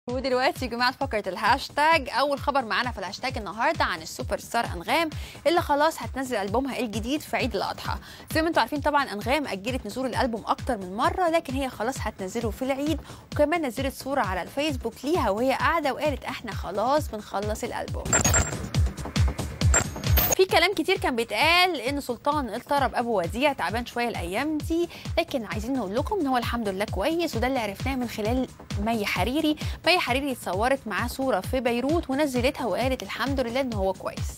ودلوقتي يا جماعه فقره الهاشتاج اول خبر معانا في الهاشتاج النهارده عن السوبر ستار انغام اللي خلاص هتنزل البومها الجديد في عيد الاضحى زي ما انتم عارفين طبعا انغام اجلت نزول الالبوم اكتر من مره لكن هي خلاص هتنزله في العيد وكمان نزلت صوره على الفيسبوك ليها وهي قاعده وقالت احنا خلاص بنخلص الالبوم في كلام كتير كان بيتقال ان سلطان الطرب ابو وديع تعبان شويه الايام دي لكن عايزين نقول لكم ان هو الحمد لله كويس وده اللي عرفناه من خلال مي حريري مي حريري اتصورت معاه صوره في بيروت ونزلتها وقالت الحمد لله ان هو كويس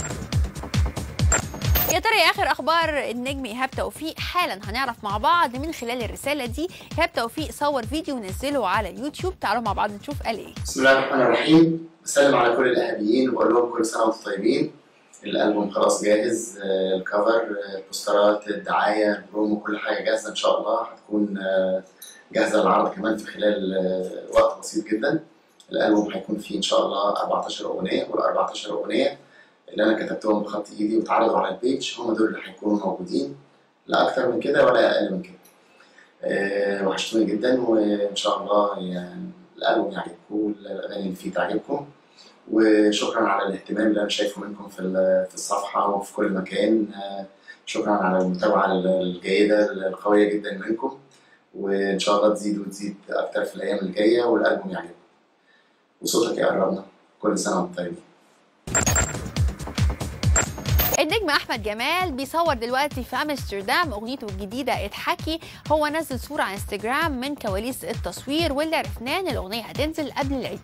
يا ترى يا اخر اخبار النجم ايهاب توفيق حالا هنعرف مع بعض من خلال الرساله دي ايهاب توفيق صور فيديو ونزله على اليوتيوب تعالوا مع بعض نشوف قال ايه بسم الله الرحمن الرحيم بسلم على كل الاهابيين وبقول لهم كل سنه وانتم طيبين الالبوم خلاص جاهز آه، الكفر آه، البوسترات الدعايه البرومو كل حاجه جاهزه ان شاء الله هتكون آه، جاهزه للعرض كمان في خلال آه، وقت بسيط جدا الالبوم هيكون فيه ان شاء الله 14 اغنيه وال 14 اغنيه اللي انا كتبتهم بخط ايدي واتعرضوا على البيج هم دول اللي هيكونوا موجودين لا اكتر من كده ولا اقل من كده آه، وحشتوني جدا وان شاء الله يعني الالبوم يعجبكم الاغاني اللي فيه تعجبكم وشكرا على الاهتمام اللي انا شايفه منكم في ال- في الصفحه وفي كل مكان آه، شكرا على المتابعه الجيده القويه جدا منكم وان شاء الله تزيد وتزيد اكتر في الايام الجايه والالبوم يعجبكم وصوتك يقربنا كل سنه وانتم طيبين النجم احمد جمال بيصور دلوقتي في امستردام اغنيته الجديده اضحكي هو نزل صوره على انستجرام من كواليس التصوير واللي عرفناه ان الاغنيه هتنزل قبل العيد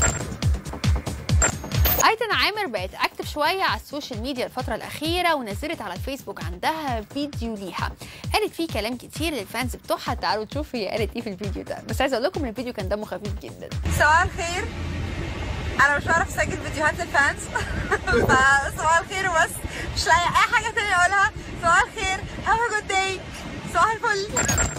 ايتن عامر بقت اكتف شويه على السوشيال ميديا الفتره الاخيره ونزلت على الفيسبوك عندها فيديو ليها قالت فيه كلام كتير للفانز بتوعها تعالوا تشوفوا هي قالت ايه في الفيديو ده بس عايزه اقول لكم ان الفيديو كان دمه خفيف جدا صباح الخير انا مش بعرف اسجل فيديوهات للفانز فصباح الخير وبس مش لاقي اي حاجه تانية اقولها صباح الخير have a good day صباح الفل